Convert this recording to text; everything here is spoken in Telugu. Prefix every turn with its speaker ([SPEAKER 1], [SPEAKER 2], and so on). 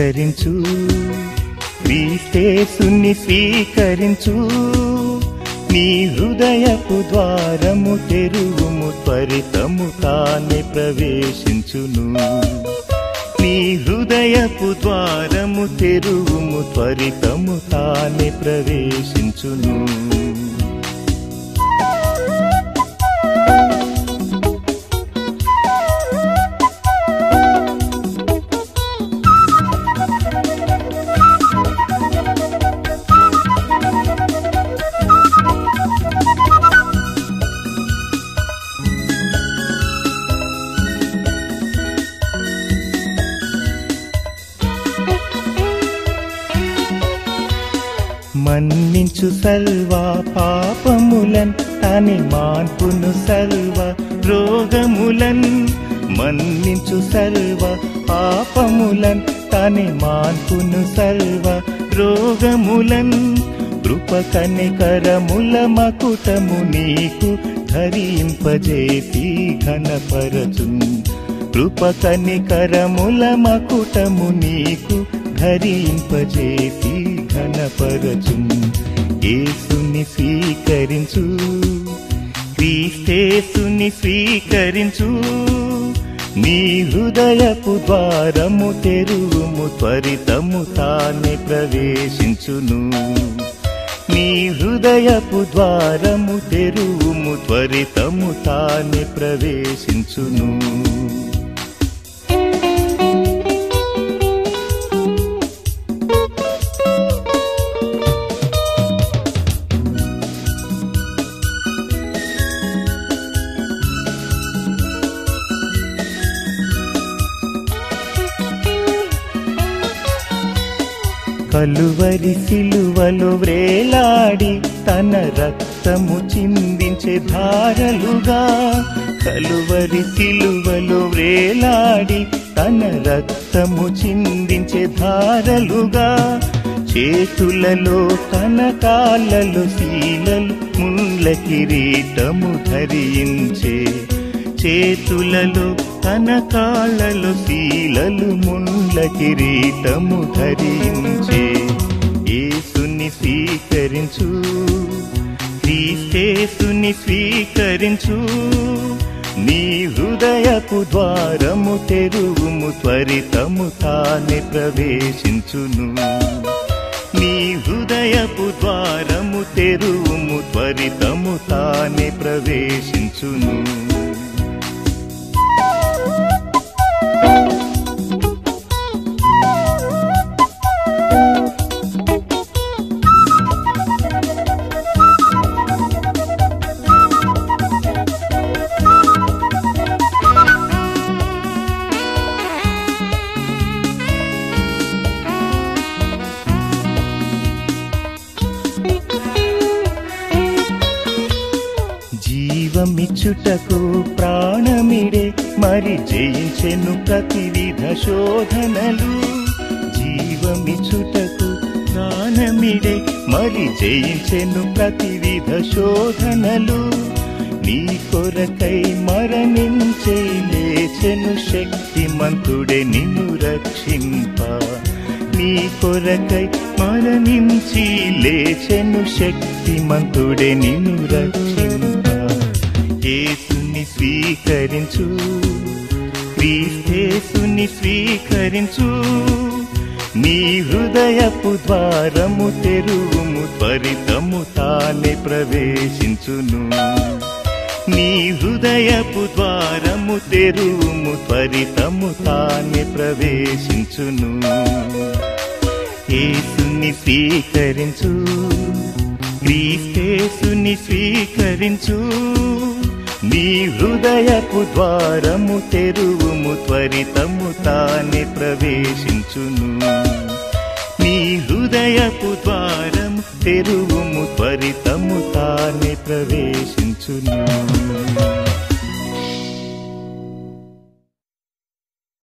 [SPEAKER 1] స్వీకరించు క్రీస్తేసుని స్వీకరించు నీ హృదయపు ద్వారము తెరువుము త్వరితము తానే ప్రవేశించును నీ హృదయపు ద్వారము తెరువుము త్వరితము తానే ప్రవేశించును మన్నించు సల్వా పాపములన్ తని మాన్పును సల్వ రోగములన్ మన్నించు సల్వ పాపములన్ తని మాన్పును సల్వ రోగములన్ కృప కనికరముల మకుటము నీకు ధరింపజేసి ఘనపరచున్ కృప కనికరముల మకుటము నీకు ధరింపజేసి ఘనపరచు యేసుని స్వీకరించు క్రీస్తేసుని స్వీకరించు నీ హృదయపు ద్వారము తెరువుము త్వరితము తానే ప్రవేశించును నీ హృదయపు ద్వారము తెరువుము త్వరితము తానే ప్రవేశించును కలువరి సిలువలు వ్రేలాడి తన రక్తము చిందించే ధారలుగా కలువరి సిలువలు వ్రేలాడి తన రక్తము చిందించే ధారలుగా చేతులలో తన కాళ్ళలో శీలలు ముళ్ళ కిరీటము ధరించే చేతులలో తన కాళ్ళలో శీలలు ముండ్ల కిరీటము ధరించే యేసుని స్వీకరించు క్రీస్తేసుని స్వీకరించు నీ హృదయపు ద్వారము తెరువుము త్వరితము తానే ప్రవేశించును నీ హృదయపు ద్వారము తెరువుము త్వరితము తానే ప్రవేశించును జీవమిచ్చుటకు ప్రాణమిడే మరి జయించెను ప్రతివిధ శోధనలు జీవమిచ్చుటకు ప్రాణమిడే మరి జయించెను ప్రతివిధ శోధనలు నీ కొరకై మరణించే లేచెను శక్తిమంతుడే నిన్ను రక్షింప నీ కొరకై మరణించి లేచెను శక్తిమంతుడే నిన్ను రక్షింప యేసుని స్వీకరించు క్రీస్తేసుని స్వీకరించు నీ హృదయపు ద్వారము తెరువుము త్వరితము తానే ప్రవేశించును నీ హృదయపు ద్వారము తెరువుము త్వరితము తానే ప్రవేశించును యేసుని స్వీకరించు క్రీస్తేసుని స్వీకరించు నీ హృదయపు ద్వారము తెరువుము త్వరితము తానే ప్రవేశించును నీ హృదయపు ద్వారము తెరువుము త్వరితము తానే ప్రవేశించును